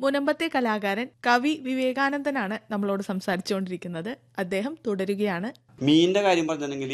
മുനമ്പത്തെ കലാകാരൻ കവി വിവേകാനന്ദനാണ് നമ്മളോട് സംസാരിച്ചുകൊണ്ടിരിക്കുന്നത് അദ്ദേഹം തുടരുകയാണ് മീനിന്റെ കാര്യം പറഞ്ഞിട്ടുണ്ടെങ്കിൽ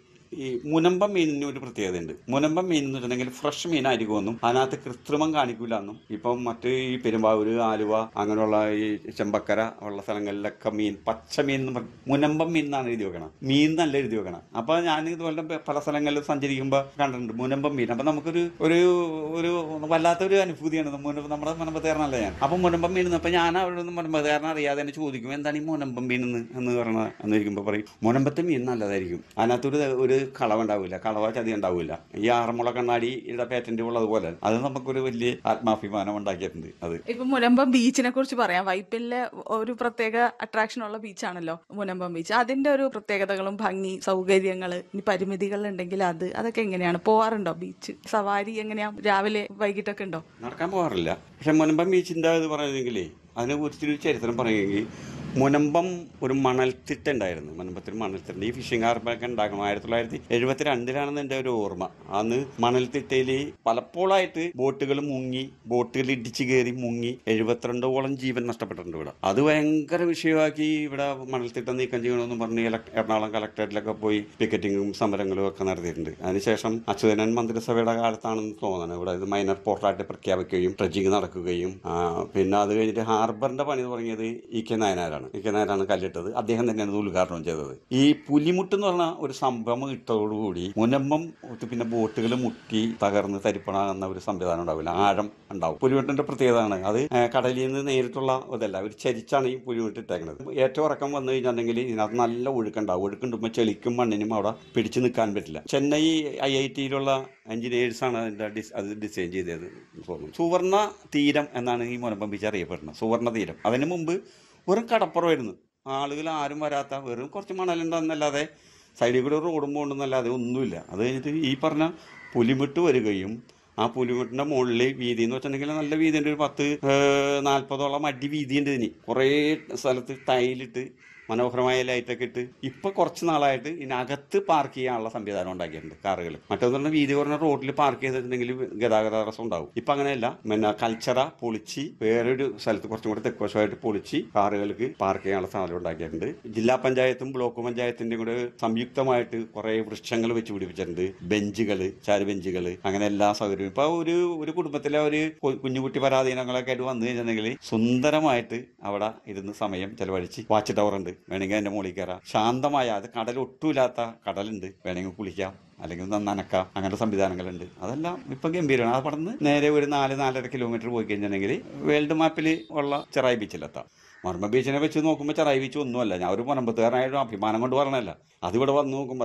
ഈ മുനമ്പം മീനിന് ഒരു പ്രത്യേകതയുണ്ട് മുനമ്പം മീൻ എന്ന് വെച്ചിട്ടുണ്ടെങ്കിൽ ഫ്രഷ് മീനായിരിക്കുമെന്നും അതിനകത്ത് കൃത്രിമം കാണിക്കൂല എന്നും ഇപ്പം മറ്റ് ഈ പെരുമ്പാവൂര് ആലുവ അങ്ങനെയുള്ള ഈ ചെമ്പക്കര ഉള്ള സ്ഥലങ്ങളിലൊക്കെ മീൻ പച്ച മീൻ എന്ന് പറയും മുനമ്പം മീൻ എന്നാണ് എഴുതി വെക്കണം മീൻ നല്ല എഴുതി വെക്കണം അപ്പൊ ഞാൻ ഇതുപോലെ പല സ്ഥലങ്ങളിൽ സഞ്ചരിക്കുമ്പോൾ കണ്ടിട്ടുണ്ട് മുനമ്പം മീൻ അപ്പൊ നമുക്കൊരു ഒരു ഒരു വല്ലാത്തൊരു അനുഭൂതിയാണ് മുനമ്പ് നമ്മുടെ മുനമ്പത്തേരനല്ല ഞാൻ അപ്പൊ മുനമ്പം മീൻ അപ്പൊ ഞാൻ അവിടെ നിന്ന് മുനമ്പത്തേരനെ അറിയാതെ തന്നെ ചോദിക്കും എന്താണ് ഈ മുനമ്പം മീൻ എന്ന് എന്ന് പറഞ്ഞ എന്ന് ചോദിക്കുമ്പോൾ പറയും മുനമ്പത്തെ മീൻ നല്ലതായിരിക്കും അതിനകത്തൊരു ഒരു കളവുണ്ടാവില്ല കളവ ചതി ഉണ്ടാവില്ല ഈ ആറന്മുള കണ്ണാടിയുടെ പേറ്റന്റ് ഉള്ളതുപോലെ അത് നമുക്കൊരു വലിയ ആത്മാഭിമാനം ഉണ്ടാക്കിയിട്ടുണ്ട് അത് ഇപ്പൊ മുനമ്പം ബീച്ചിനെ കുറിച്ച് പറയാം വൈപ്പിലെ ഒരു പ്രത്യേക അട്രാക്ഷൻ ഉള്ള ബീച്ചാണല്ലോ മുനമ്പം ബീച്ച് അതിന്റെ ഒരു പ്രത്യേകതകളും ഭംഗി സൗകര്യങ്ങൾ ഇനി പരിമിതികൾ ഉണ്ടെങ്കിൽ അത് അതൊക്കെ എങ്ങനെയാണ് പോവാറുണ്ടോ ബീച്ച് സവാരി എങ്ങനെയാ രാവിലെ വൈകിട്ടൊക്കെ ഉണ്ടോ നടക്കാൻ പോകാറില്ല പക്ഷെ മുനമ്പം ബീച്ചിന്റെ ഇത് പറയുന്നെങ്കിലേ അതിനെ കുറിച്ചൊരു ചരിത്രം പറയുമെങ്കിൽ മുനമ്പം ഒരു മണൽത്തിട്ട ഉണ്ടായിരുന്നു മുനമ്പത്തിൽ മണൽത്തിട്ട ഈ ഫിഷിംഗ് ഹാർബറൊക്കെ ഉണ്ടാക്കണം ആയിരത്തി തൊള്ളായിരത്തി എഴുപത്തി രണ്ടിലാണെന്ന് എൻ്റെ ഒരു ഓർമ്മ അന്ന് മണൽത്തിട്ടയിൽ പലപ്പോഴായിട്ട് ബോട്ടുകൾ മുങ്ങി ബോട്ടുകൾ ഇടിച്ചു കയറി മുങ്ങി എഴുപത്തിരണ്ടോളം ജീവൻ നഷ്ടപ്പെട്ടിട്ടുണ്ട് ഇവിടെ അത് ഭയങ്കര വിഷയമാക്കി ഇവിടെ മണൽത്തിട്ട നീക്കം ചെയ്യണമെന്ന് പറഞ്ഞ് ഇലക്- എറണാകുളം കളക്ടറേറ്റിലൊക്കെ പോയി പിക്കറ്റിങ്ങും സമരങ്ങളും ഒക്കെ നടത്തിയിട്ടുണ്ട് അതിനുശേഷം അച്യുതനൻ മന്ത്രിസഭയുടെ കാലത്താണെന്ന് തോന്നുന്നത് ഇവിടെ ഇത് മൈനർ പോർട്ടായിട്ട് പ്രഖ്യാപിക്കുകയും ട്രഡ്ജിങ് നടക്കുകയും ആ, പിന്നെ അത് കഴിഞ്ഞിട്ട് ഹാർബറിന്റെ പണി തുടങ്ങിയത് ഇ കെ നായനാരാണ് ഇ കെ നായനാണ് കല്ലിട്ടത് അദ്ദേഹം തന്നെയാണ് ഇത് ഉദ്ഘാടനം ചെയ്തത് ഈ പുലിമുട്ട് എന്ന് പറഞ്ഞ ഒരു സംഭവം ഇട്ടതോടുകൂടി മുനമ്പം പിന്നെ ബോട്ടുകൾ മുട്ടി തകർന്ന് തരിപ്പണാകുന്ന ഒരു സംവിധാനം ഉണ്ടാവില്ല ആഴം ഉണ്ടാവും പുലിമുട്ടിന്റെ പ്രത്യേകതയാണ് അത് ആ, കടലിൽ നിന്ന് നേരിട്ടുള്ള ഇതല്ല ഒരു ചരിച്ചാണ് ഈ പുലിമുട്ട് ഇട്ടേക്കുന്നത് ഏറ്റവും ഇറക്കം വന്നു കഴിഞ്ഞിട്ടുണ്ടെങ്കിൽ ഇതിനകത്ത് നല്ല ഒഴുക്കുണ്ടാവും ഒഴുക്കുണ്ടുമ്പോൾ ചെളിക്കും മണ്ണിനും അവിടെ പിടിച്ചു നിൽക്കാൻ പറ്റില്ല ചെന്നൈ ഐ ഐ ടിയിലുള്ള എഞ്ചിനീയേഴ്സാണ് അതിന്റെ ഡിസ് അത് ഡിസൈൻ ചെയ്തത് എന്ന് തോന്നുന്നു സുവർണ തീരം എന്നാണ് ഈ മുനമ്പം ബീച്ച് അറിയപ്പെടുന്നത് സുവർണ തീരം അതിന് മുമ്പ് വെറും കടപ്പുറമായിരുന്നു ആളുകൾ ആരും വരാത്ത വെറും കുറച്ച് മണലുണ്ടെന്നല്ലാതെ സൈഡിൽ കൂടെ റോഡും പോകണമെന്നല്ലാതെ ഒന്നുമില്ല അത് കഴിഞ്ഞിട്ട് ഈ പറഞ്ഞ പുലിമുട്ട് വരികയും ആ പുലിമുട്ടിന്റെ മുകളിൽ വീതി എന്ന് വെച്ചിട്ടുണ്ടെങ്കിൽ നല്ല വീതിയുണ്ട് ഒരു പത്ത് ഏഹ്, നാൽപ്പതോളം അടി വീതിയുണ്ട് ഇതിന് കുറേ സ്ഥലത്ത് ടൈലിട്ട് മനോഹരമായ ലൈറ്റൊക്കെ ഇട്ട് ഇപ്പൊ കുറച്ച് നാളായിട്ട് ഇതിനകത്ത് പാർക്ക് ചെയ്യാനുള്ള സംവിധാനം ഉണ്ടാക്കിയിട്ടുണ്ട് കാറുകൾ മറ്റൊന്ന് പറഞ്ഞാൽ വീതി കുറഞ്ഞ റോഡിൽ പാർക്ക് ചെയ്തിട്ടുണ്ടെങ്കിൽ ഗതാഗത തടസ്സം ഉണ്ടാവും ഇപ്പൊ അങ്ങനെയല്ല പിന്നെ കൾച്ചറ പൊളിച്ച് വേറൊരു സ്ഥലത്ത് കുറച്ചും കൂടി തെക്കുവശമായിട്ട് പൊളിച്ച് കാറുകൾക്ക് പാർക്ക് ചെയ്യാനുള്ള സാധനം ഉണ്ടാക്കിയിട്ടുണ്ട് ജില്ലാ പഞ്ചായത്തും ബ്ലോക്ക് പഞ്ചായത്തിന്റെയും കൂടെ സംയുക്തമായിട്ട് കുറെ വൃക്ഷങ്ങൾ വെച്ച് പിടിപ്പിച്ചിട്ടുണ്ട് ബെഞ്ചുകൾ ചാരുബെഞ്ചുകൾ അങ്ങനെ എല്ലാ സൗകര്യവും ഇപ്പൊ ഒരു ഒരു കുടുംബത്തിലെ ഒരു കു- കുഞ്ഞുകുട്ടി പരാധീനങ്ങളൊക്കെ ആയിട്ട് വന്നു കഴിഞ്ഞിട്ടുണ്ടെങ്കിൽ സുന്ദരമായിട്ട് അവിടെ ഇരുന്ന് സമയം ചെലവഴിച്ച് വാച്ച് ടവർ ഉണ്ട് വേണമെങ്കിൽ അതിന്റെ മുകളിൽ കയറാം ശാന്തമായ അത് കടൽ ഒട്ടുമില്ലാത്ത കടലുണ്ട് വേണമെങ്കിൽ കുളിക്കാം അല്ലെങ്കിൽ ഒന്ന് നനക്കാം അങ്ങനത്തെ സംവിധാനങ്ങളുണ്ട് അതെല്ലാം ഇപ്പൊ ഗംഭീരമാണ് അത് പടന്ന് നേരെ ഒരു നാല് നാലര കിലോമീറ്റർ പോയി കഴിഞ്ഞിട്ടുണ്ടെങ്കിൽ വേൾഡ് മാപ്പിൽ ഉള്ള ചെറായി ബീച്ചിലെത്താം മർമ്മ ബീച്ചിനെ വെച്ച് നോക്കുമ്പോൾ ചെറായി ബീച്ച് ഒന്നുമല്ല ഞാൻ ഒരു മുനമ്പത്തുകാരനായിട്ട് അഭിമാനം കൊണ്ട് പറഞ്ഞല്ല അതിവിടെ വന്ന് നോക്കുമ്പോൾ